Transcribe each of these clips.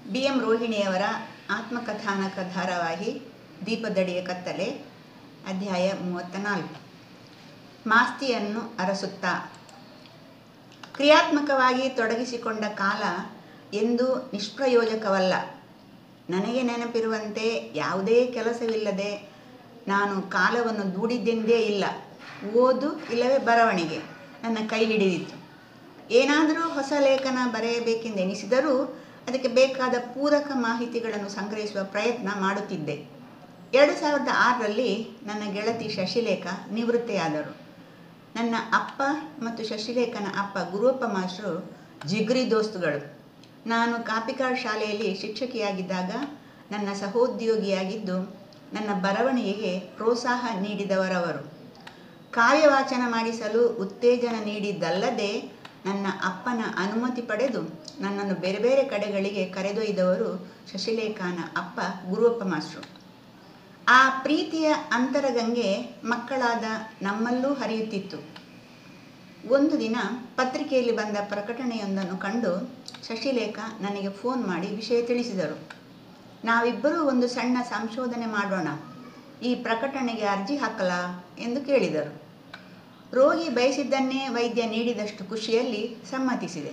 B M ರೋಹಿಣಿಯವರ ಆತ್ಮಕಥಾನಕ ಧಾರಾವಾಹಿ ದೀಪದಡಿಯ ಕತ್ತಲೆ ಅಧ್ಯಾಯ ಮೂವತ್ತ ನಾಲ್ಕು ಮಾಸ್ತಿಯನ್ನು ಅರಸುತ್ತಾ ಕ್ರಿಯಾತ್ಮಕವಾಗಿ ತೊಡಗಿಸಿಕೊಂಡ ಕಾಲ ಎಂದೂ ನಿಷ್ಪ್ರಯೋಜಕವಲ್ಲ ನನಗೆ ನೆನಪಿರುವಂತೆ ಯಾವುದೇ ಕೆಲಸವಿಲ್ಲದೆ ನಾನು ಕಾಲವನ್ನು ದೂಡಿದ್ದೆಂದೇ ಇಲ್ಲ ಓದು ಇಲ್ಲವೇ ಬರವಣಿಗೆ ನನ್ನ ಕೈ ಹಿಡಿದಿತ್ತು ಏನಾದರೂ ಹೊಸ ಲೇಖನ ಬರೆಯಬೇಕೆಂದೆನಿಸಿದರೂ ಅದಕ್ಕೆ ಬೇಕಾದ ಪೂರಕ ಮಾಹಿತಿಗಳನ್ನು ಸಂಗ್ರಹಿಸುವ ಪ್ರಯತ್ನ ಮಾಡುತ್ತಿದ್ದೆ ಎರಡು ಸಾವಿರದ ಆರರಲ್ಲಿ ನನ್ನ ಗೆಳತಿ ಶಶಿಲೇಖ ನಿವೃತ್ತಿಯಾದರು ನನ್ನ ಅಪ್ಪ ಮತ್ತು ಶಶಿಲೇಖನ ಅಪ್ಪ ಗುರುವಪ್ಪ ಮಾಸ್ಟ್ರು ಜಿಗ್ರಿ ದೋಸ್ತುಗಳು ನಾನು ಕಾಪಿಕಾಡ್ ಶಾಲೆಯಲ್ಲಿ ಶಿಕ್ಷಕಿಯಾಗಿದ್ದಾಗ ನನ್ನ ಸಹೋದ್ಯೋಗಿಯಾಗಿದ್ದು ನನ್ನ ಬರವಣಿಗೆಗೆ ಪ್ರೋತ್ಸಾಹ ನೀಡಿದವರವರು ಕಾವ್ಯವಾಚನ ಮಾಡಿಸಲು ಉತ್ತೇಜನ ನೀಡಿದ್ದಲ್ಲದೆ ನನ್ನ ಅಪ್ಪನ ಅನುಮತಿ ಪಡೆದು ನನ್ನನ್ನು ಬೇರೆ ಬೇರೆ ಕಡೆಗಳಿಗೆ ಕರೆದೊಯ್ದವರು ಶಶಿಲೇಖನ ಅಪ್ಪ ಗುರುವಪ್ಪ ಮಾಸ್ಟ್ರು ಆ ಪ್ರೀತಿಯ ಅಂತರಗಂಗೆ ಮಕ್ಕಳಾದ ನಮ್ಮಲ್ಲೂ ಹರಿಯುತ್ತಿತ್ತು ಒಂದು ದಿನ ಪತ್ರಿಕೆಯಲ್ಲಿ ಬಂದ ಪ್ರಕಟಣೆಯೊಂದನ್ನು ಕಂಡು ಶಶಿಲೇಖ ನನಗೆ ಫೋನ್ ಮಾಡಿ ವಿಷಯ ತಿಳಿಸಿದರು ನಾವಿಬ್ಬರೂ ಒಂದು ಸಣ್ಣ ಸಂಶೋಧನೆ ಮಾಡೋಣ ಈ ಪ್ರಕಟಣೆಗೆ ಅರ್ಜಿ ಹಾಕಲಾ ಎಂದು ಕೇಳಿದರು ರೋಗಿ ಬಯಸಿದ್ದನ್ನೇ ವೈದ್ಯ ನೀಡಿದಷ್ಟು ಖುಷಿಯಲ್ಲಿ ಸಮ್ಮತಿಸಿದೆ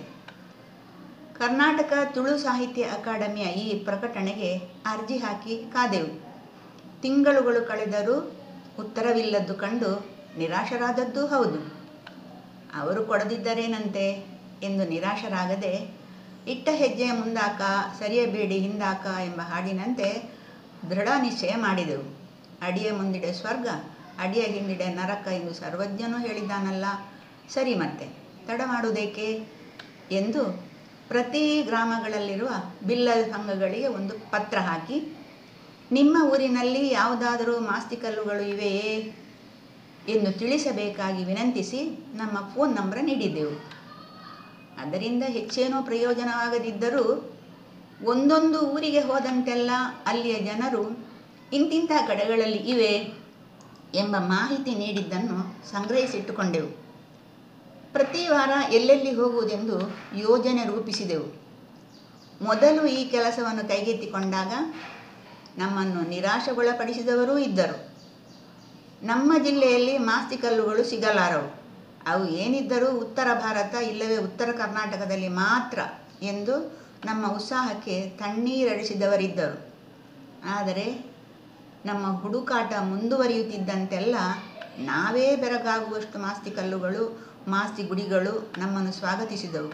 ಕರ್ನಾಟಕ ತುಳು ಸಾಹಿತ್ಯ ಅಕಾಡೆಮಿಯ ಈ ಪ್ರಕಟಣೆಗೆ ಅರ್ಜಿ ಹಾಕಿ ಕಾದೆವು ತಿಂಗಳುಗಳು ಕಳೆದರೂ ಉತ್ತರವಿಲ್ಲದ್ದು ಕಂಡು ನಿರಾಶರಾದದ್ದೂ ಹೌದು ಅವರು ಕೊಡದಿದ್ದರೇನಂತೆ ಎಂದು ನಿರಾಶರಾಗದೆ ಇಟ್ಟ ಹೆಜ್ಜೆಯ ಮುಂದಾಕ ಸರಿಯಬೇಡಿ ಹಿಂದಾಕ ಎಂಬ ಹಾಡಿನಂತೆ ದೃಢ ನಿಶ್ಚಯ ಮಾಡಿದೆವು ಅಡಿಯ ಮುಂದಿಡೆ ಸ್ವರ್ಗ ಅಡಿಯ ಹಿಂದಿಡೆ ನರಕ ಎಂದು ಸರ್ವಜ್ಞನೂ ಹೇಳಿದ್ದಾನಲ್ಲ ಸರಿ ಮತ್ತೆ ತಡ ಮಾಡುವುದೇಕೆ ಎಂದು ಪ್ರತಿ ಗ್ರಾಮಗಳಲ್ಲಿರುವ ಬಿಲ್ಲದ ಸಂಘಗಳಿಗೆ ಒಂದು ಪತ್ರ ಹಾಕಿ ನಿಮ್ಮ ಊರಿನಲ್ಲಿ ಯಾವುದಾದರೂ ಮಾಸ್ತಿಕಲ್ಲುಗಳು ಇವೆಯೇ ಎಂದು ತಿಳಿಸಬೇಕಾಗಿ ವಿನಂತಿಸಿ ನಮ್ಮ ಫೋನ್ ನಂಬರ್ ನೀಡಿದ್ದೆವು ಅದರಿಂದ ಹೆಚ್ಚೇನೂ ಪ್ರಯೋಜನವಾಗದಿದ್ದರೂ ಒಂದೊಂದು ಊರಿಗೆ ಹೋದಂತೆಲ್ಲ ಅಲ್ಲಿಯ ಜನರು ಇಂತಿಂಥ ಕಡೆಗಳಲ್ಲಿ ಇವೆ ಎಂಬ ಮಾಹಿತಿ ನೀಡಿದ್ದನ್ನು ಸಂಗ್ರಹಿಸಿಟ್ಟುಕೊಂಡೆವು ಪ್ರತಿ ವಾರ ಎಲ್ಲೆಲ್ಲಿ ಹೋಗುವುದೆಂದು ಯೋಜನೆ ರೂಪಿಸಿದೆವು ಮೊದಲು ಈ ಕೆಲಸವನ್ನು ಕೈಗೆತ್ತಿಕೊಂಡಾಗ ನಮ್ಮನ್ನು ನಿರಾಶೆಗೊಳಪಡಿಸಿದವರೂ ಇದ್ದರು ನಮ್ಮ ಜಿಲ್ಲೆಯಲ್ಲಿ ಮಾಸ್ತಿಕಲ್ಲುಗಳು ಸಿಗಲಾರವು ಅವು ಏನಿದ್ದರೂ ಉತ್ತರ ಭಾರತ ಇಲ್ಲವೇ ಉತ್ತರ ಕರ್ನಾಟಕದಲ್ಲಿ ಮಾತ್ರ ಎಂದು ನಮ್ಮ ಉತ್ಸಾಹಕ್ಕೆ ತಣ್ಣೀರಡಿಸಿದವರಿದ್ದರು ಆದರೆ ನಮ್ಮ ಹುಡುಕಾಟ ಮುಂದುವರಿಯುತ್ತಿದ್ದಂತೆಲ್ಲ ನಾವೇ ಬೆರಗಾಗುವಷ್ಟು ಮಾಸ್ತಿಕಲ್ಲುಗಳು ಮಾಸ್ತಿ ಗುಡಿಗಳು ನಮ್ಮನ್ನು ಸ್ವಾಗತಿಸಿದವು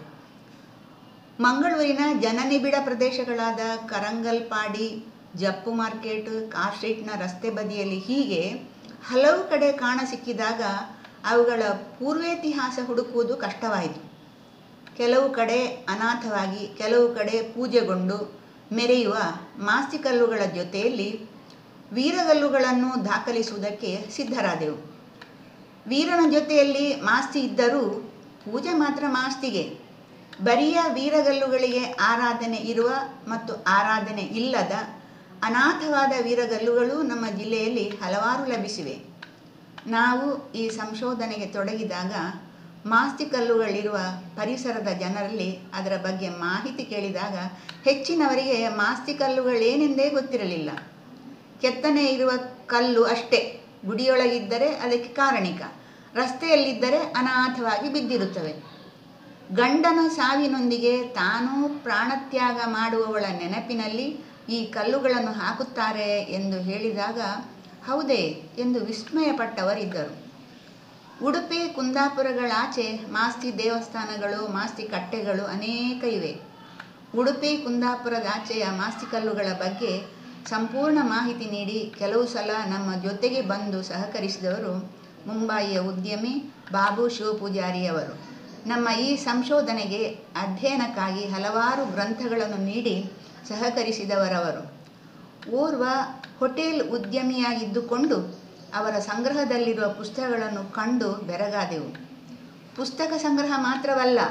ಮಂಗಳೂರಿನ ಜನನಿಬಿಡ ಪ್ರದೇಶಗಳಾದ ಕರಂಗಲ್ಪಾಡಿ ಜಪ್ಪು ಮಾರ್ಕೆಟ್ ಕಾರ್ ಸ್ಟ್ರೀಟ್ನ ರಸ್ತೆ ಬದಿಯಲ್ಲಿ ಹೀಗೆ ಹಲವು ಕಡೆ ಕಾಣಸಿಕ್ಕಿದಾಗ ಅವುಗಳ ಪೂರ್ವೇತಿಹಾಸ ಹುಡುಕುವುದು ಕಷ್ಟವಾಯಿತು ಕೆಲವು ಕಡೆ ಅನಾಥವಾಗಿ ಕೆಲವು ಕಡೆ ಪೂಜೆಗೊಂಡು ಮೆರೆಯುವ ಮಾಸ್ತಿಕಲ್ಲುಗಳ ಜೊತೆಯಲ್ಲಿ ವೀರಗಲ್ಲುಗಳನ್ನು ದಾಖಲಿಸುವುದಕ್ಕೆ ಸಿದ್ಧರಾದೆವು ವೀರನ ಜೊತೆಯಲ್ಲಿ ಮಾಸ್ತಿ ಇದ್ದರೂ ಪೂಜೆ ಮಾತ್ರ ಮಾಸ್ತಿಗೆ ಬರಿಯ ವೀರಗಲ್ಲುಗಳಿಗೆ ಆರಾಧನೆ ಇರುವ ಮತ್ತು ಆರಾಧನೆ ಇಲ್ಲದ ಅನಾಥವಾದ ವೀರಗಲ್ಲುಗಳು ನಮ್ಮ ಜಿಲ್ಲೆಯಲ್ಲಿ ಹಲವಾರು ಲಭಿಸಿವೆ ನಾವು ಈ ಸಂಶೋಧನೆಗೆ ತೊಡಗಿದಾಗ ಮಾಸ್ತಿಕಲ್ಲುಗಳಿರುವ ಪರಿಸರದ ಜನರಲ್ಲಿ ಅದರ ಬಗ್ಗೆ ಮಾಹಿತಿ ಕೇಳಿದಾಗ ಹೆಚ್ಚಿನವರಿಗೆ ಮಾಸ್ತಿಕಲ್ಲುಗಳೇನೆಂದೇ ಗೊತ್ತಿರಲಿಲ್ಲ ಕೆತ್ತನೆ ಇರುವ ಕಲ್ಲು ಅಷ್ಟೇ ಗುಡಿಯೊಳಗಿದ್ದರೆ ಅದಕ್ಕೆ ಕಾರಣಿಕ ರಸ್ತೆಯಲ್ಲಿದ್ದರೆ ಅನಾಥವಾಗಿ ಬಿದ್ದಿರುತ್ತವೆ ಗಂಡನ ಸಾವಿನೊಂದಿಗೆ ತಾನೂ ಪ್ರಾಣತ್ಯಾಗ ಮಾಡುವವಳ ನೆನಪಿನಲ್ಲಿ ಈ ಕಲ್ಲುಗಳನ್ನು ಹಾಕುತ್ತಾರೆ ಎಂದು ಹೇಳಿದಾಗ ಹೌದೇ ಎಂದು ವಿಸ್ಮಯಪಟ್ಟವರಿದ್ದರು ಉಡುಪಿ ಕುಂದಾಪುರಗಳಾಚೆ ಮಾಸ್ತಿ ದೇವಸ್ಥಾನಗಳು ಮಾಸ್ತಿ ಕಟ್ಟೆಗಳು ಅನೇಕ ಇವೆ ಉಡುಪಿ ಕುಂದಾಪುರದಾಚೆಯ ಮಾಸ್ತಿಕಲ್ಲುಗಳ ಬಗ್ಗೆ ಸಂಪೂರ್ಣ ಮಾಹಿತಿ ನೀಡಿ ಕೆಲವು ಸಲ ನಮ್ಮ ಜೊತೆಗೆ ಬಂದು ಸಹಕರಿಸಿದವರು ಮುಂಬಯಿಯ ಉದ್ಯಮಿ ಬಾಬು ಶಿವಪೂಜಾರಿಯವರು ನಮ್ಮ ಈ ಸಂಶೋಧನೆಗೆ ಅಧ್ಯಯನಕ್ಕಾಗಿ ಹಲವಾರು ಗ್ರಂಥಗಳನ್ನು ನೀಡಿ ಸಹಕರಿಸಿದವರವರು ಓರ್ವ ಹೋಟೆಲ್ ಉದ್ಯಮಿಯಾಗಿದ್ದುಕೊಂಡು ಅವರ ಸಂಗ್ರಹದಲ್ಲಿರುವ ಪುಸ್ತಕಗಳನ್ನು ಕಂಡು ಬೆರಗಾದೆವು ಪುಸ್ತಕ ಸಂಗ್ರಹ ಮಾತ್ರವಲ್ಲ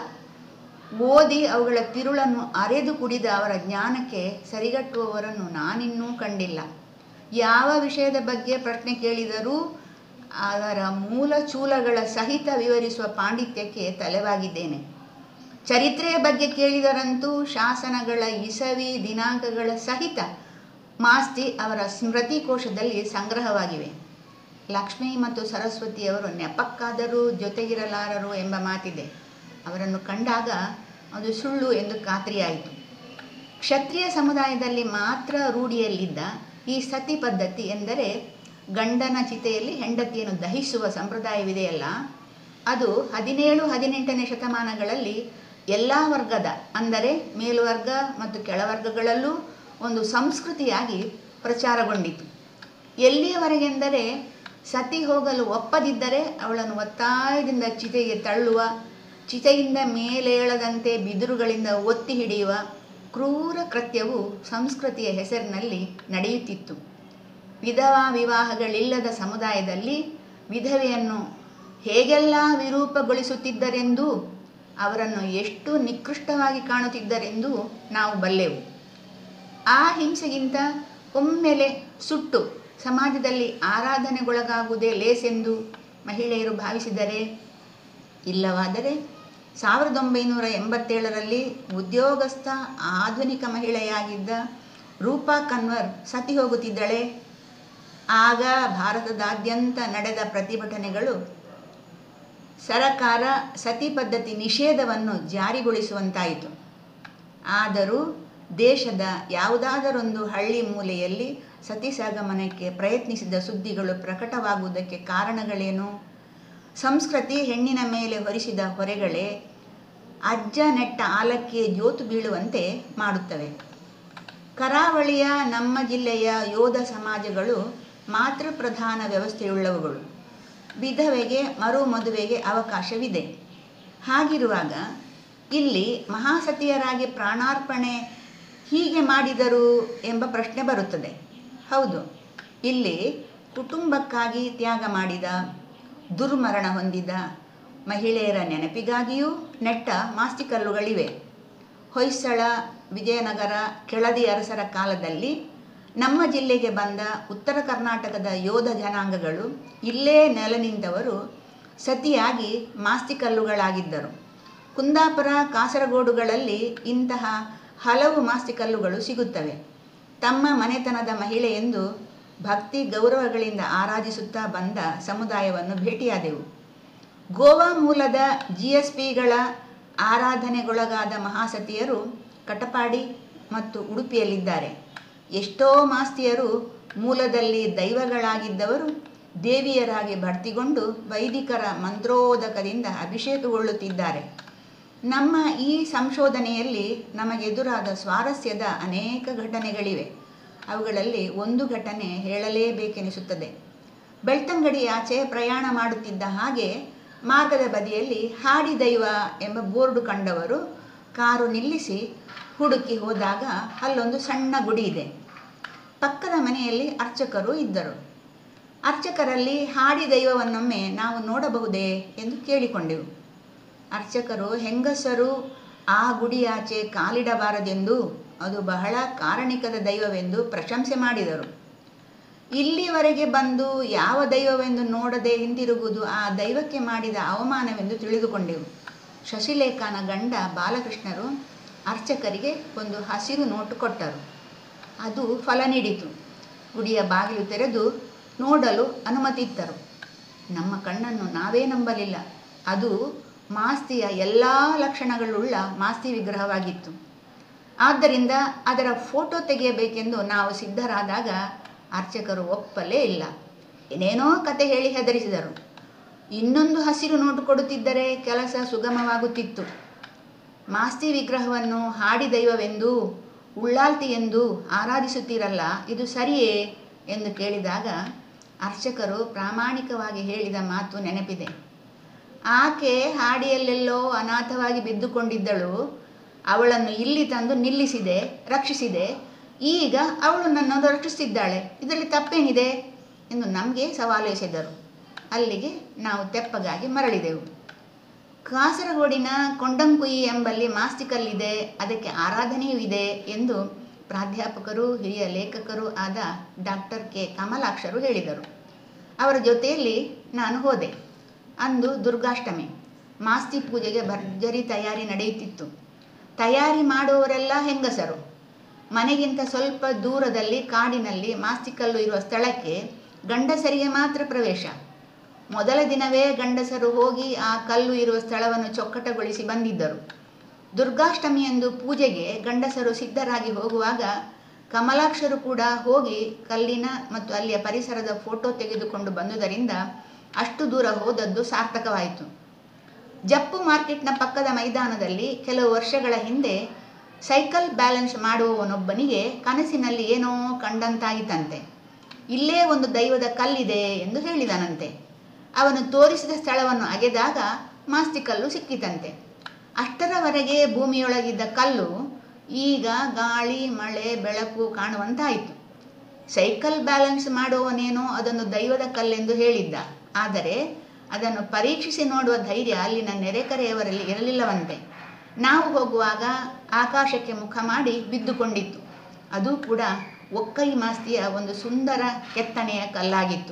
ಓದಿ ಅವುಗಳ ತಿರುಳನ್ನು ಅರೆದು ಕುಡಿದ ಅವರ ಜ್ಞಾನಕ್ಕೆ ಸರಿಗಟ್ಟುವವರನ್ನು ನಾನಿನ್ನೂ ಕಂಡಿಲ್ಲ ಯಾವ ವಿಷಯದ ಬಗ್ಗೆ ಪ್ರಶ್ನೆ ಕೇಳಿದರೂ ಅದರ ಮೂಲ ಚೂಲಗಳ ಸಹಿತ ವಿವರಿಸುವ ಪಾಂಡಿತ್ಯಕ್ಕೆ ತಲೆವಾಗಿದ್ದೇನೆ ಚರಿತ್ರೆಯ ಬಗ್ಗೆ ಕೇಳಿದರಂತೂ ಶಾಸನಗಳ ಇಸವಿ ದಿನಾಂಕಗಳ ಸಹಿತ ಮಾಸ್ತಿ ಅವರ ಸ್ಮೃತಿ ಕೋಶದಲ್ಲಿ ಸಂಗ್ರಹವಾಗಿವೆ ಲಕ್ಷ್ಮಿ ಮತ್ತು ಸರಸ್ವತಿಯವರು ನೆಪಕ್ಕಾದರೂ ಜೊತೆಗಿರಲಾರರು ಎಂಬ ಮಾತಿದೆ ಅವರನ್ನು ಕಂಡಾಗ ಅದು ಸುಳ್ಳು ಎಂದು ಖಾತ್ರಿಯಾಯಿತು ಕ್ಷತ್ರಿಯ ಸಮುದಾಯದಲ್ಲಿ ಮಾತ್ರ ರೂಢಿಯಲ್ಲಿದ್ದ ಈ ಸತಿ ಪದ್ಧತಿ ಎಂದರೆ ಗಂಡನ ಚಿತೆಯಲ್ಲಿ ಹೆಂಡತಿಯನ್ನು ದಹಿಸುವ ಸಂಪ್ರದಾಯವಿದೆಯಲ್ಲ ಅದು ಹದಿನೇಳು ಹದಿನೆಂಟನೇ ಶತಮಾನಗಳಲ್ಲಿ ಎಲ್ಲ ವರ್ಗದ ಅಂದರೆ ಮೇಲ್ವರ್ಗ ಮತ್ತು ಕೆಳವರ್ಗಗಳಲ್ಲೂ ಒಂದು ಸಂಸ್ಕೃತಿಯಾಗಿ ಪ್ರಚಾರಗೊಂಡಿತು ಎಲ್ಲಿಯವರೆಗೆಂದರೆ ಸತಿ ಹೋಗಲು ಒಪ್ಪದಿದ್ದರೆ ಅವಳನ್ನು ಒತ್ತಾಯದಿಂದ ಚಿತೆಗೆ ತಳ್ಳುವ ಚಿತೆಯಿಂದ ಮೇಲೇಳದಂತೆ ಬಿದಿರುಗಳಿಂದ ಒತ್ತಿ ಹಿಡಿಯುವ ಕ್ರೂರ ಕೃತ್ಯವು ಸಂಸ್ಕೃತಿಯ ಹೆಸರಿನಲ್ಲಿ ನಡೆಯುತ್ತಿತ್ತು ವಿಧವಾ ವಿವಾಹಗಳಿಲ್ಲದ ಸಮುದಾಯದಲ್ಲಿ ವಿಧವೆಯನ್ನು ಹೇಗೆಲ್ಲ ವಿರೂಪಗೊಳಿಸುತ್ತಿದ್ದರೆಂದೂ ಅವರನ್ನು ಎಷ್ಟು ನಿಕೃಷ್ಟವಾಗಿ ಕಾಣುತ್ತಿದ್ದರೆಂದೂ ನಾವು ಬಲ್ಲೆವು ಆ ಹಿಂಸೆಗಿಂತ ಒಮ್ಮೆಲೆ ಸುಟ್ಟು ಸಮಾಜದಲ್ಲಿ ಆರಾಧನೆಗೊಳಗಾಗುವುದೇ ಲೇಸೆಂದು ಮಹಿಳೆಯರು ಭಾವಿಸಿದರೆ ಇಲ್ಲವಾದರೆ ಸಾವಿರದ ಒಂಬೈನೂರ ಎಂಬತ್ತೇಳರಲ್ಲಿ ಉದ್ಯೋಗಸ್ಥ ಆಧುನಿಕ ಮಹಿಳೆಯಾಗಿದ್ದ ರೂಪಾ ಕನ್ವರ್ ಸತಿ ಹೋಗುತ್ತಿದ್ದಳೆ ಆಗ ಭಾರತದಾದ್ಯಂತ ನಡೆದ ಪ್ರತಿಭಟನೆಗಳು ಸರಕಾರ ಸತಿ ಪದ್ಧತಿ ನಿಷೇಧವನ್ನು ಜಾರಿಗೊಳಿಸುವಂತಾಯಿತು ಆದರೂ ದೇಶದ ಯಾವುದಾದರೊಂದು ಹಳ್ಳಿ ಮೂಲೆಯಲ್ಲಿ ಸತಿ ಸಹಗಮನಕ್ಕೆ ಪ್ರಯತ್ನಿಸಿದ ಸುದ್ದಿಗಳು ಪ್ರಕಟವಾಗುವುದಕ್ಕೆ ಕಾರಣಗಳೇನು ಸಂಸ್ಕೃತಿ ಹೆಣ್ಣಿನ ಮೇಲೆ ಹೊರಿಸಿದ ಹೊರೆಗಳೇ ಅಜ್ಜ ನೆಟ್ಟ ಆಲಕ್ಕೆ ಜೋತು ಬೀಳುವಂತೆ ಮಾಡುತ್ತವೆ ಕರಾವಳಿಯ ನಮ್ಮ ಜಿಲ್ಲೆಯ ಯೋಧ ಸಮಾಜಗಳು ಮಾತೃಪ್ರಧಾನ ವ್ಯವಸ್ಥೆಯುಳ್ಳವುಗಳು ವಿಧವೆಗೆ ಮರು ಮದುವೆಗೆ ಅವಕಾಶವಿದೆ ಹಾಗಿರುವಾಗ ಇಲ್ಲಿ ಮಹಾಸತಿಯರಾಗಿ ಪ್ರಾಣಾರ್ಪಣೆ ಹೀಗೆ ಮಾಡಿದರು ಎಂಬ ಪ್ರಶ್ನೆ ಬರುತ್ತದೆ ಹೌದು ಇಲ್ಲಿ ಕುಟುಂಬಕ್ಕಾಗಿ ತ್ಯಾಗ ಮಾಡಿದ ದುರ್ಮರಣ ಹೊಂದಿದ ಮಹಿಳೆಯರ ನೆನಪಿಗಾಗಿಯೂ ನೆಟ್ಟ ಮಾಸ್ತಿಕಲ್ಲುಗಳಿವೆ ಹೊಯ್ಸಳ ವಿಜಯನಗರ ಕೆಳದಿ ಅರಸರ ಕಾಲದಲ್ಲಿ ನಮ್ಮ ಜಿಲ್ಲೆಗೆ ಬಂದ ಉತ್ತರ ಕರ್ನಾಟಕದ ಯೋಧ ಜನಾಂಗಗಳು ಇಲ್ಲೇ ನೆಲ ನಿಂತವರು ಸತಿಯಾಗಿ ಮಾಸ್ತಿಕಲ್ಲುಗಳಾಗಿದ್ದರು ಕುಂದಾಪುರ ಕಾಸರಗೋಡುಗಳಲ್ಲಿ ಇಂತಹ ಹಲವು ಮಾಸ್ತಿಕಲ್ಲುಗಳು ಸಿಗುತ್ತವೆ ತಮ್ಮ ಮನೆತನದ ಮಹಿಳೆ ಎಂದು ಭಕ್ತಿ ಗೌರವಗಳಿಂದ ಆರಾಧಿಸುತ್ತಾ ಬಂದ ಸಮುದಾಯವನ್ನು ಭೇಟಿಯಾದೆವು ಗೋವಾ ಮೂಲದ ಜಿ ಎಸ್ ಪಿಗಳ ಆರಾಧನೆಗೊಳಗಾದ ಮಹಾಸತಿಯರು ಕಟಪಾಡಿ ಮತ್ತು ಉಡುಪಿಯಲ್ಲಿದ್ದಾರೆ ಎಷ್ಟೋ ಮಾಸ್ತಿಯರು ಮೂಲದಲ್ಲಿ ದೈವಗಳಾಗಿದ್ದವರು ದೇವಿಯರಾಗಿ ಭರ್ತಿಗೊಂಡು ವೈದಿಕರ ಮಂತ್ರೋದಕದಿಂದ ಅಭಿಷೇಕಗೊಳ್ಳುತ್ತಿದ್ದಾರೆ ನಮ್ಮ ಈ ಸಂಶೋಧನೆಯಲ್ಲಿ ನಮಗೆದುರಾದ ಸ್ವಾರಸ್ಯದ ಅನೇಕ ಘಟನೆಗಳಿವೆ ಅವುಗಳಲ್ಲಿ ಒಂದು ಘಟನೆ ಹೇಳಲೇಬೇಕೆನಿಸುತ್ತದೆ ಬೆಳ್ತಂಗಡಿ ಆಚೆ ಪ್ರಯಾಣ ಮಾಡುತ್ತಿದ್ದ ಹಾಗೆ ಮಾರ್ಗದ ಬದಿಯಲ್ಲಿ ಹಾಡಿ ದೈವ ಎಂಬ ಬೋರ್ಡು ಕಂಡವರು ಕಾರು ನಿಲ್ಲಿಸಿ ಹುಡುಕಿ ಹೋದಾಗ ಅಲ್ಲೊಂದು ಸಣ್ಣ ಗುಡಿ ಇದೆ ಪಕ್ಕದ ಮನೆಯಲ್ಲಿ ಅರ್ಚಕರು ಇದ್ದರು ಅರ್ಚಕರಲ್ಲಿ ಹಾಡಿ ದೈವವನ್ನೊಮ್ಮೆ ನಾವು ನೋಡಬಹುದೇ ಎಂದು ಕೇಳಿಕೊಂಡೆವು ಅರ್ಚಕರು ಹೆಂಗಸರು ಆ ಗುಡಿಯಾಚೆ ಕಾಲಿಡಬಾರದೆಂದು ಅದು ಬಹಳ ಕಾರಣಿಕದ ದೈವವೆಂದು ಪ್ರಶಂಸೆ ಮಾಡಿದರು ಇಲ್ಲಿವರೆಗೆ ಬಂದು ಯಾವ ದೈವವೆಂದು ನೋಡದೆ ಹಿಂದಿರುಗುವುದು ಆ ದೈವಕ್ಕೆ ಮಾಡಿದ ಅವಮಾನವೆಂದು ತಿಳಿದುಕೊಂಡೆವು ಶಶಿಲೇಖನ ಗಂಡ ಬಾಲಕೃಷ್ಣರು ಅರ್ಚಕರಿಗೆ ಒಂದು ಹಸಿರು ನೋಟು ಕೊಟ್ಟರು ಅದು ಫಲ ನೀಡಿತು ಗುಡಿಯ ಬಾಗಿಲು ತೆರೆದು ನೋಡಲು ಅನುಮತಿತ್ತರು ನಮ್ಮ ಕಣ್ಣನ್ನು ನಾವೇ ನಂಬಲಿಲ್ಲ ಅದು ಮಾಸ್ತಿಯ ಎಲ್ಲ ಲಕ್ಷಣಗಳುಳ್ಳ ಮಾಸ್ತಿ ವಿಗ್ರಹವಾಗಿತ್ತು ಆದ್ದರಿಂದ ಅದರ ಫೋಟೋ ತೆಗೆಯಬೇಕೆಂದು ನಾವು ಸಿದ್ಧರಾದಾಗ ಅರ್ಚಕರು ಒಪ್ಪಲೇ ಇಲ್ಲ ಏನೇನೋ ಕತೆ ಹೇಳಿ ಹೆದರಿಸಿದರು ಇನ್ನೊಂದು ಹಸಿರು ನೋಟು ಕೊಡುತ್ತಿದ್ದರೆ ಕೆಲಸ ಸುಗಮವಾಗುತ್ತಿತ್ತು ಮಾಸ್ತಿ ವಿಗ್ರಹವನ್ನು ಹಾಡಿ ದೈವವೆಂದು ಉಳ್ಳಾಲ್ತಿ ಎಂದು ಆರಾಧಿಸುತ್ತೀರಲ್ಲ ಇದು ಸರಿಯೇ ಎಂದು ಕೇಳಿದಾಗ ಅರ್ಚಕರು ಪ್ರಾಮಾಣಿಕವಾಗಿ ಹೇಳಿದ ಮಾತು ನೆನಪಿದೆ ಆಕೆ ಹಾಡಿಯಲ್ಲೆಲ್ಲೋ ಅನಾಥವಾಗಿ ಬಿದ್ದುಕೊಂಡಿದ್ದಳು ಅವಳನ್ನು ಇಲ್ಲಿ ತಂದು ನಿಲ್ಲಿಸಿದೆ ರಕ್ಷಿಸಿದೆ ಈಗ ಅವಳು ನನ್ನನ್ನು ರಕ್ಷಿಸಿದ್ದಾಳೆ ಇದರಲ್ಲಿ ತಪ್ಪೇನಿದೆ ಎಂದು ನಮಗೆ ಸವಾಲು ಎಸೆದರು ಅಲ್ಲಿಗೆ ನಾವು ತೆಪ್ಪಗಾಗಿ ಮರಳಿದೆವು ಕಾಸರಗೋಡಿನ ಕೊಂಡಂಕುಯಿ ಎಂಬಲ್ಲಿ ಮಾಸ್ತಿಕಲ್ಲಿದೆ ಅದಕ್ಕೆ ಆರಾಧನೆಯೂ ಇದೆ ಎಂದು ಪ್ರಾಧ್ಯಾಪಕರು ಹಿರಿಯ ಲೇಖಕರು ಆದ ಡಾಕ್ಟರ್ ಕೆ ಕಮಲಾಕ್ಷರು ಹೇಳಿದರು ಅವರ ಜೊತೆಯಲ್ಲಿ ನಾನು ಹೋದೆ ಅಂದು ದುರ್ಗಾಷ್ಟಮಿ ಮಾಸ್ತಿ ಪೂಜೆಗೆ ಭರ್ಜರಿ ತಯಾರಿ ನಡೆಯುತ್ತಿತ್ತು ತಯಾರಿ ಮಾಡುವವರೆಲ್ಲ ಹೆಂಗಸರು ಮನೆಗಿಂತ ಸ್ವಲ್ಪ ದೂರದಲ್ಲಿ ಕಾಡಿನಲ್ಲಿ ಮಾಸ್ತಿಕಲ್ಲು ಇರುವ ಸ್ಥಳಕ್ಕೆ ಗಂಡಸರಿಗೆ ಮಾತ್ರ ಪ್ರವೇಶ ಮೊದಲ ದಿನವೇ ಗಂಡಸರು ಹೋಗಿ ಆ ಕಲ್ಲು ಇರುವ ಸ್ಥಳವನ್ನು ಚೊಕ್ಕಟಗೊಳಿಸಿ ಬಂದಿದ್ದರು ದುರ್ಗಾಷ್ಟಮಿಯಂದು ಪೂಜೆಗೆ ಗಂಡಸರು ಸಿದ್ಧರಾಗಿ ಹೋಗುವಾಗ ಕಮಲಾಕ್ಷರು ಕೂಡ ಹೋಗಿ ಕಲ್ಲಿನ ಮತ್ತು ಅಲ್ಲಿಯ ಪರಿಸರದ ಫೋಟೋ ತೆಗೆದುಕೊಂಡು ಬಂದುದರಿಂದ ಅಷ್ಟು ದೂರ ಹೋದದ್ದು ಸಾರ್ಥಕವಾಯಿತು ಜಪ್ಪು ಮಾರ್ಕೆಟ್ನ ಪಕ್ಕದ ಮೈದಾನದಲ್ಲಿ ಕೆಲವು ವರ್ಷಗಳ ಹಿಂದೆ ಸೈಕಲ್ ಬ್ಯಾಲೆನ್ಸ್ ಮಾಡುವವನೊಬ್ಬನಿಗೆ ಕನಸಿನಲ್ಲಿ ಏನೋ ಕಂಡಂತಾಯಿತಂತೆ ಇಲ್ಲೇ ಒಂದು ದೈವದ ಕಲ್ಲಿದೆ ಎಂದು ಹೇಳಿದನಂತೆ ಅವನು ತೋರಿಸಿದ ಸ್ಥಳವನ್ನು ಅಗೆದಾಗ ಮಾಸ್ತಿಕಲ್ಲು ಸಿಕ್ಕಿತಂತೆ ಅಷ್ಟರವರೆಗೆ ಭೂಮಿಯೊಳಗಿದ್ದ ಕಲ್ಲು ಈಗ ಗಾಳಿ ಮಳೆ ಬೆಳಕು ಕಾಣುವಂತಾಯಿತು ಸೈಕಲ್ ಬ್ಯಾಲೆನ್ಸ್ ಮಾಡುವವನೇನೋ ಅದನ್ನು ದೈವದ ಕಲ್ಲೆಂದು ಹೇಳಿದ್ದ ಆದರೆ ಅದನ್ನು ಪರೀಕ್ಷಿಸಿ ನೋಡುವ ಧೈರ್ಯ ಅಲ್ಲಿನ ನೆರೆಕರೆಯವರಲ್ಲಿ ಇರಲಿಲ್ಲವಂತೆ ನಾವು ಹೋಗುವಾಗ ಆಕಾಶಕ್ಕೆ ಮುಖ ಮಾಡಿ ಬಿದ್ದುಕೊಂಡಿತ್ತು ಅದು ಕೂಡ ಒಕ್ಕೈ ಮಾಸ್ತಿಯ ಒಂದು ಸುಂದರ ಕೆತ್ತನೆಯ ಕಲ್ಲಾಗಿತ್ತು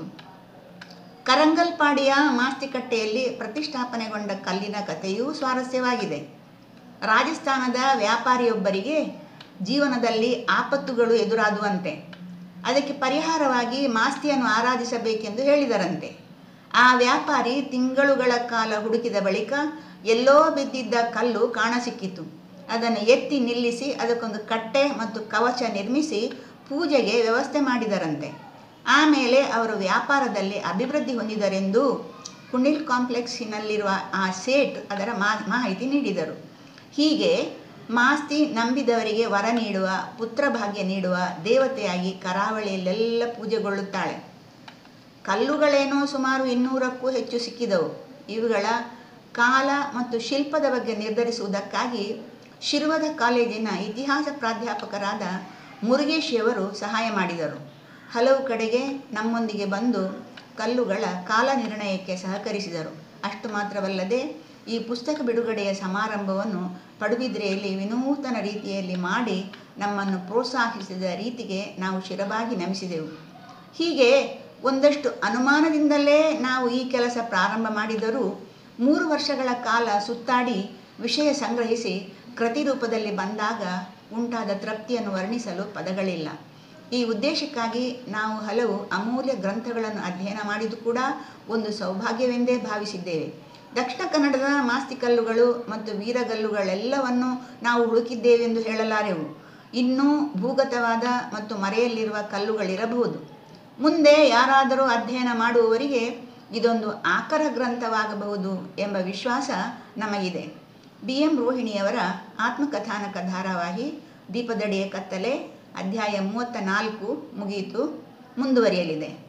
ಕರಂಗಲ್ಪಾಡಿಯ ಮಾಸ್ತಿಕಟ್ಟೆಯಲ್ಲಿ ಪ್ರತಿಷ್ಠಾಪನೆಗೊಂಡ ಕಲ್ಲಿನ ಕಥೆಯೂ ಸ್ವಾರಸ್ಯವಾಗಿದೆ ರಾಜಸ್ಥಾನದ ವ್ಯಾಪಾರಿಯೊಬ್ಬರಿಗೆ ಜೀವನದಲ್ಲಿ ಆಪತ್ತುಗಳು ಎದುರಾದುವಂತೆ ಅದಕ್ಕೆ ಪರಿಹಾರವಾಗಿ ಮಾಸ್ತಿಯನ್ನು ಆರಾಧಿಸಬೇಕೆಂದು ಹೇಳಿದರಂತೆ ಆ ವ್ಯಾಪಾರಿ ತಿಂಗಳುಗಳ ಕಾಲ ಹುಡುಕಿದ ಬಳಿಕ ಎಲ್ಲೋ ಬಿದ್ದಿದ್ದ ಕಲ್ಲು ಕಾಣಸಿಕ್ಕಿತು ಅದನ್ನು ಎತ್ತಿ ನಿಲ್ಲಿಸಿ ಅದಕ್ಕೊಂದು ಕಟ್ಟೆ ಮತ್ತು ಕವಚ ನಿರ್ಮಿಸಿ ಪೂಜೆಗೆ ವ್ಯವಸ್ಥೆ ಮಾಡಿದರಂತೆ ಆಮೇಲೆ ಅವರು ವ್ಯಾಪಾರದಲ್ಲಿ ಅಭಿವೃದ್ಧಿ ಹೊಂದಿದರೆಂದು ಕುಣಿಲ್ ಕಾಂಪ್ಲೆಕ್ಸಿನಲ್ಲಿರುವ ಆ ಸೇಟ್ ಅದರ ಮಾ ಮಾಹಿತಿ ನೀಡಿದರು ಹೀಗೆ ಮಾಸ್ತಿ ನಂಬಿದವರಿಗೆ ವರ ನೀಡುವ ಪುತ್ರ ಭಾಗ್ಯ ನೀಡುವ ದೇವತೆಯಾಗಿ ಕರಾವಳಿಯಲ್ಲೆಲ್ಲ ಪೂಜೆಗೊಳ್ಳುತ್ತಾಳೆ ಕಲ್ಲುಗಳೇನೋ ಸುಮಾರು ಇನ್ನೂರಕ್ಕೂ ಹೆಚ್ಚು ಸಿಕ್ಕಿದವು ಇವುಗಳ ಕಾಲ ಮತ್ತು ಶಿಲ್ಪದ ಬಗ್ಗೆ ನಿರ್ಧರಿಸುವುದಕ್ಕಾಗಿ ಶಿರ್ವದ ಕಾಲೇಜಿನ ಇತಿಹಾಸ ಪ್ರಾಧ್ಯಾಪಕರಾದ ಮುರುಗೇಶಿಯವರು ಸಹಾಯ ಮಾಡಿದರು ಹಲವು ಕಡೆಗೆ ನಮ್ಮೊಂದಿಗೆ ಬಂದು ಕಲ್ಲುಗಳ ಕಾಲ ನಿರ್ಣಯಕ್ಕೆ ಸಹಕರಿಸಿದರು ಅಷ್ಟು ಮಾತ್ರವಲ್ಲದೆ ಈ ಪುಸ್ತಕ ಬಿಡುಗಡೆಯ ಸಮಾರಂಭವನ್ನು ಪಡುಬಿದ್ರೆಯಲ್ಲಿ ವಿನೂತನ ರೀತಿಯಲ್ಲಿ ಮಾಡಿ ನಮ್ಮನ್ನು ಪ್ರೋತ್ಸಾಹಿಸಿದ ರೀತಿಗೆ ನಾವು ಶಿರಬಾಗಿ ನಮಿಸಿದೆವು ಹೀಗೆ ಒಂದಷ್ಟು ಅನುಮಾನದಿಂದಲೇ ನಾವು ಈ ಕೆಲಸ ಪ್ರಾರಂಭ ಮಾಡಿದರೂ ಮೂರು ವರ್ಷಗಳ ಕಾಲ ಸುತ್ತಾಡಿ ವಿಷಯ ಸಂಗ್ರಹಿಸಿ ಕೃತಿ ರೂಪದಲ್ಲಿ ಬಂದಾಗ ಉಂಟಾದ ತೃಪ್ತಿಯನ್ನು ವರ್ಣಿಸಲು ಪದಗಳಿಲ್ಲ ಈ ಉದ್ದೇಶಕ್ಕಾಗಿ ನಾವು ಹಲವು ಅಮೂಲ್ಯ ಗ್ರಂಥಗಳನ್ನು ಅಧ್ಯಯನ ಮಾಡಿದ್ದು ಕೂಡ ಒಂದು ಸೌಭಾಗ್ಯವೆಂದೇ ಭಾವಿಸಿದ್ದೇವೆ ದಕ್ಷಿಣ ಕನ್ನಡದ ಮಾಸ್ತಿಕಲ್ಲುಗಳು ಮತ್ತು ವೀರಗಲ್ಲುಗಳೆಲ್ಲವನ್ನು ನಾವು ಹುಡುಕಿದ್ದೇವೆಂದು ಹೇಳಲಾರೆವು ಇನ್ನೂ ಭೂಗತವಾದ ಮತ್ತು ಮರೆಯಲ್ಲಿರುವ ಕಲ್ಲುಗಳಿರಬಹುದು ಮುಂದೆ ಯಾರಾದರೂ ಅಧ್ಯಯನ ಮಾಡುವವರಿಗೆ ಇದೊಂದು ಆಕರ ಗ್ರಂಥವಾಗಬಹುದು ಎಂಬ ವಿಶ್ವಾಸ ನಮಗಿದೆ ಬಿ ಎಂ ರೋಹಿಣಿಯವರ ಆತ್ಮಕಥಾನಕ ಧಾರಾವಾಹಿ ದೀಪದಡಿಯ ಕತ್ತಲೆ ಅಧ್ಯಾಯ ಮೂವತ್ತ ನಾಲ್ಕು ಮುಗಿಯಿತು ಮುಂದುವರಿಯಲಿದೆ